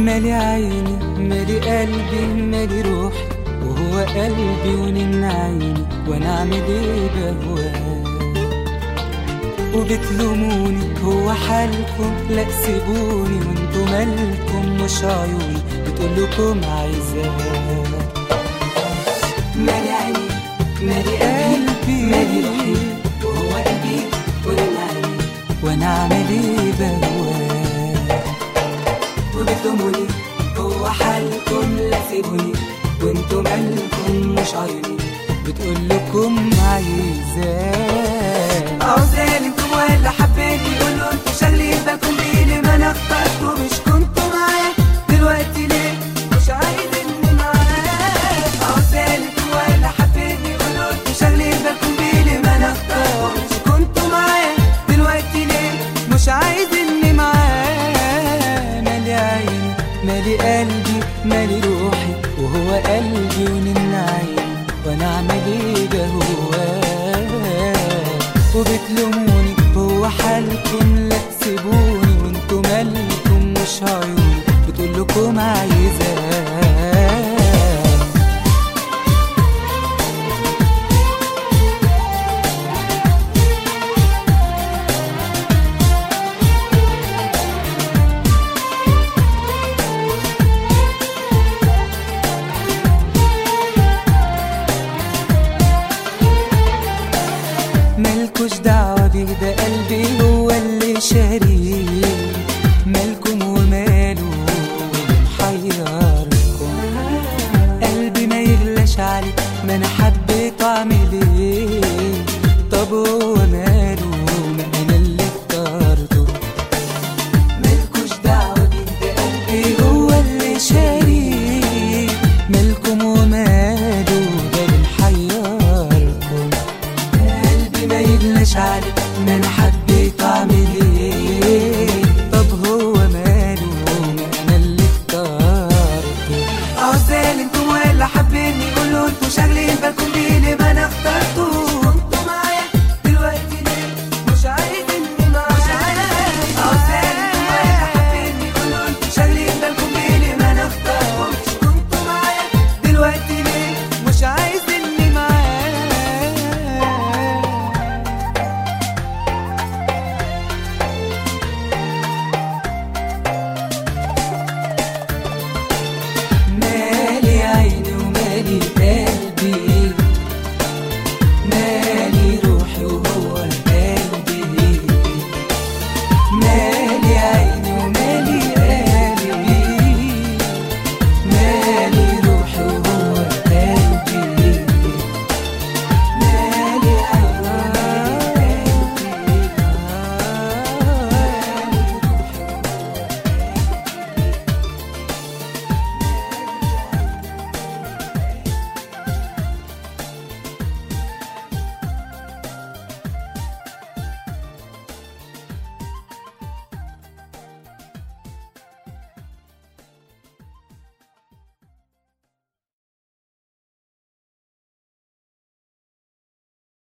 مالي عيني مالي قلبي مالي روحي وهو قلبي ونن عيني وانا اعمل ايه بهواه وبتلوموني هو حالكم لا سيبوني وانتوا مالكم مش عيوني بتقول لكم عايزاه مالي عيني مالي قلبي مالي روحي وهو قلبي ونن عيني وانا اعمل ايه بهواه وبتلوموني هو حالكم لا سيبوني وانتوا مالكم مش عيوني بتقول لكم عايزاه عاوزالكم ولا حبيتي قولوا انتوا شغلين بالكم بيه ما انا اخترته مش كنتوا معايا دلوقتي ليه مش عايزيني معايا عاوزالكم ولا حبيتي قولوا انتوا شغلين بالكم بيه ما انا اخترته مش كنتوا معايا دلوقتي ليه مش عايزني معاه مالي عيني مالي قلبي مالي روحي وهو قلبي ونن عيني وانا اعمل ايه بهواه وبتلوموني هو حالكم لا سيبوني وانتوا مالكم مش عيوني بتقول لكم عايزاه مالكوش دعوة بيه ده قلبي هو اللي شاريه مالكم وماله محيركم قلبي ما يغلاش عليه ما انا حبيت اعمل ايه طب هو ماله ما انا اللي اخترته مالكوش دعوة بيه ده قلبي هو اللي شاريه مالكم وماله ده اللي محيركم قلبي ما يغلاش عليه ما انا حبيت